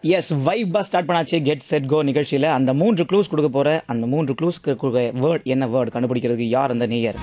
S வைபா start பண்ணாச்சு get set go நிகழ்ச்சியில் அந்த மூன்று க்ளூஸ் கொடுக்க போற அந்த மூன்று க்ளூஸ்க்கு வேர்ட் என்ன வேர்ட் கண்டுபிடிக்கிறதுக்கு யார் அந்த நேயர்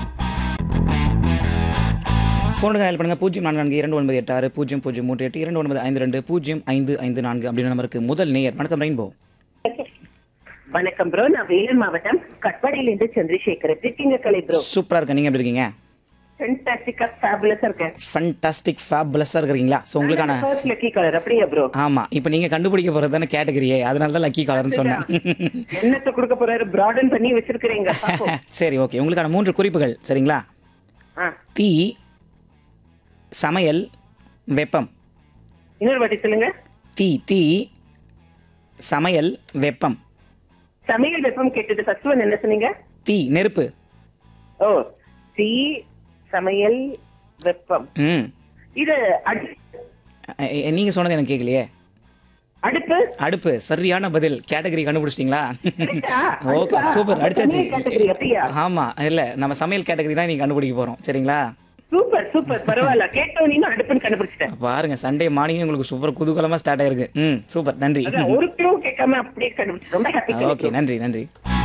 ஃபோனுக்கு ஹெல்ப் பண்ணுங்க பூஜ்ஜியம் நான்கு நான்கு இரண்டு ஒன்பது எட்டு ஆறு பூஜ்ஜியம் பூஜ்ஜியம் மூன்று எட்டு இரண்டு ஒன்பது ஐந்து ரெண்டு பூஜ்ஜியம் ஐந்து ஐந்து நான்கு அப்படின்னு நம்பருக்கு முதல் நேயர் வணக்கம் ரெயின்போ வணக்கம் ப்ரோ நான் வேலூர் மாவட்டம் கட்பாடியிலிருந்து சந்திரசேகர் எப்படி இருக்கீங்க கலை ப்ரோ சூப்பராக இருக்கு நீங்கள் எப்படி இருக்கீங்க ஃபென்டாஸ்டிக்கா ஃபேபுலஸா இருக்கேன் ஃபண்டாஸ்டிக் ஃபேப்லஸாக இருக்கிறீங்களா ஸோ உங்களுக்கான ஃபர்ஸ்ட் லக்கி கலர் அப்படியா ப்ரோ ஆமா இப்போ நீங்க கண்டுபிடிக்க போறது தானே கேட்டகரியே அதனால தான் லக்கி கலர்னு சொன்னேன் என்னத்த கொடுக்க போறாரு பிராடன் பண்ணி வச்சிருக்கிறீங்க பாப்போம். சரி ஓகே உங்களுக்கான மூன்று குறிப்புகள் சரிங்களா ஆ, தீ சமையல் வெப்பம் இன்னொரு வாட்டி சொல்லுங்க தீ தீ சமையல் வெப்பம் சமையல் வெப்பம் கேட்டது ஃபர்ஸ்ட் ஒன் என்ன சொன்னீங்க தீ நெருப்பு ஓ தீ சமையல் வெப்பம் ம் இது அடு- அ- அ- நீங்க சொன்னது எனக்கு கேட்கலையே அடுப்பு அடுப்பு சரியான பதில் கேட்டகரி கண்டுபிடிச்சிட்டீங்களா கரெக்டா? ஓகே அடுப்பா? சூப்பர் அடிச்சாச்சு சமையல் category அப்படியா? ஆமா இல்ல நம்ம சமையல் கேட்டகரி தான் நீங்க கண்டுபிடிக்க போறோம் சரிங்களா சூப்பர் சூப்பர் பரவாயில்ல கேட்டவனையும் அடுப்புன்னு கண்டுபிடிச்சிட்டேன் பாருங்க சண்டே மார்னிங் உங்களுக்கு சூப்பர் குதூகலமா ஸ்டார்ட் ஆயிருக்கு ம் சூப்பர் நன்றி அதான் ஒரு கிலோ கேட்காம அப்படியே கண்டுபிடிச்சு ரொம்ப ஹாப்பி ஓகே நன்றி நன்றி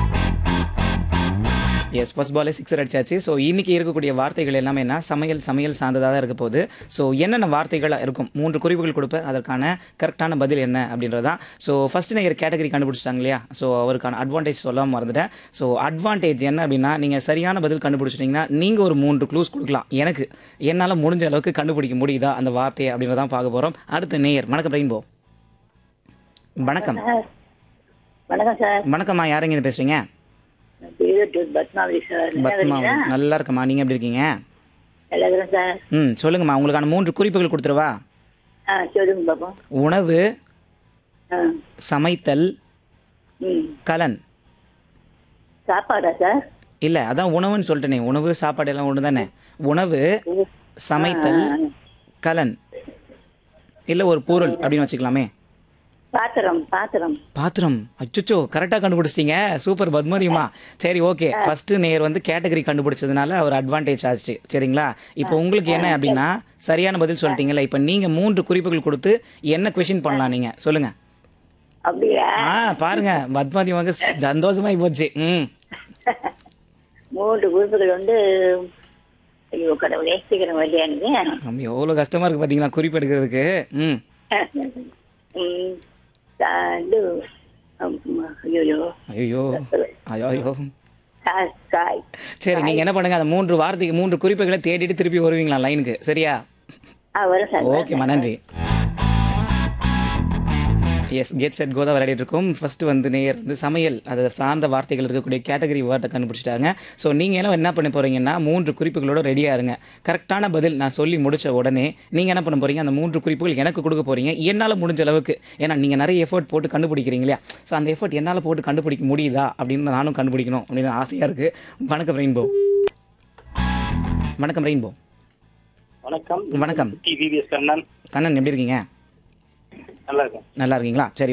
எஸ் ஃபர்ஸ்ட் பாலே சிக்ஸர் அடிச்சாச்சு ஸோ இன்னைக்கு இருக்கக்கூடிய வார்த்தைகள் எல்லாமே என்ன சமையல் சமையல் சார்ந்ததாக தான் இருக்க போகுது ஸோ என்னென்ன வார்த்தைகளாக இருக்கும் மூன்று குறிப்புகள் கொடுப்பேன் அதற்கான கரெக்டான பதில் என்ன அப்படின்றதான் ஸோ ஃபர்ஸ்ட் நேயர் கேட்டகரி கண்டுபிடிச்சிட்டாங்க இல்லையா ஸோ அவருக்கான அட்வான்டேஜ் சொல்லாம மறந்துட்டேன் ஸோ அட்வான்டேஜ் என்ன அப்படின்னா நீங்கள் சரியான பதில் கண்டுபிடிச்சிட்டிங்கன்னா நீங்கள் ஒரு மூன்று க்ளூஸ் கொடுக்கலாம் எனக்கு என்னால் முடிஞ்ச அளவுக்கு கண்டுபிடிக்க முடியுதா அந்த வார்த்தையை அப்படின்றதான் பார்க்க போகிறோம் அடுத்த நேயர் வணக்கம் ரெயின்போ வணக்கம் வணக்கம் சார் வணக்கம்மா யாருங்க இது பேசுறீங்க பேரூர் பத்மாவதி சார் நல்லா பத்மா இருக்கீங்களா? நல்லா இருக்கம்மா நீங்க எப்படி இருக்கீங்க நல்லா இருக்கிறேன் சார் ம் சொல்லுங்கம்மா உங்களுக்கான மூன்று குறிப்புகள் கொடுத்துருவா ஆ சொல்லுங்க பாப்போம் உணவு ஆ சமைத்தல் ம் கலன் சாப்பாடா சார் இல்ல அதான் உணவுன்னு சொல்லிட்டேனே உணவு சாப்பாடு எல்லாம் ஒன்று தானே உணவு சமைத்தல் கலன் இல்ல ஒரு பொருள் அப்படின்னு வச்சுக்கலாமே பாத்திரம் பாத்திரம் பாத்திரம் அச்சுச்சோ கரெக்டாக கண்டுபிடிச்சிட்டீங்க சூப்பர் பத்மதிமா சரி ஓகே ஃபர்ஸ்ட் நேர் வந்து கேட்டகரி கண்டுபிடிச்சதுனால அவர் அட்வான்டேஜ் ஆச்சு சரிங்களா இப்போ உங்களுக்கு என்ன அப்படின்னா சரியான பதில் சொல்லிட்டீங்கல்ல இப்போ நீங்க மூன்று குறிப்புகள் கொடுத்து என்ன கொஷின் பண்ணலாம் நீங்க சொல்லுங்க அப்படியா ஆ பாருங்க பத்மாதிமாவுக்கு சந்தோஷமாயி போச்சு ம் மூன்று குரூப்புகள் வந்து ஐயோ கடவுளே சீக்கிரம் வரலையானுங்க நம்ம எவ்வளோ கஷ்டமா இருக்கு பாத்தீங்களா குறிப்பு எடுக்கிறதுக்கு ம் ம் சா- இது ஆமா, ஐயோ ஐயோ ஐயோ ஐயோ காய் காய் சரி நீங்க என்ன பண்ணுங்க அந்த மூன்று வார்த்தைக்கு மூன்று குறிப்புகளை தேடிட்டு திருப்பி வருவீங்களா லைனுக்கு சரியா ஆ வரும் சார் ஓகேம்மா நன்றி எஸ் கெட் செட் கோதா விளையாடிட்டு இருக்கோம் ஃபர்ஸ்ட் வந்து நேயர் வந்து சமையல் அது சார்ந்த வார்த்தைகள் இருக்கக்கூடிய கேட்டகரி வேர்ட்டை கண்டுபிடிச்சிட்டாங்க ஸோ நீங்கள் எல்லாம் என்ன பண்ண போறீங்கன்னா மூன்று குறிப்புகளோட ரெடியாக இருங்க கரெக்டான பதில் நான் சொல்லி முடிச்ச உடனே நீங்கள் என்ன பண்ண போறீங்க அந்த மூன்று குறிப்புகள் எனக்கு கொடுக்க போறீங்க என்னால் முடிஞ்ச அளவுக்கு ஏன்னா நீங்கள் நிறைய எஃபர்ட் போட்டு கண்டுபிடிக்கிறீங்க இல்லையா ஸோ அந்த எஃபர்ட் என்னால் போட்டு கண்டுபிடிக்க முடியுதா அப்படின்னு நானும் கண்டுபிடிக்கணும் அப்படின்னு ஆசையாக இருக்கு வணக்கம் ரெயின்போ வணக்கம் ரெயின்போ வணக்கம் வணக்கம் டிவிஎஸ் கண்ணன் கண்ணன் எப்படி இருக்கீங்க நல்லா இருக்கும் நல்லா இருக்கீங்களா சரி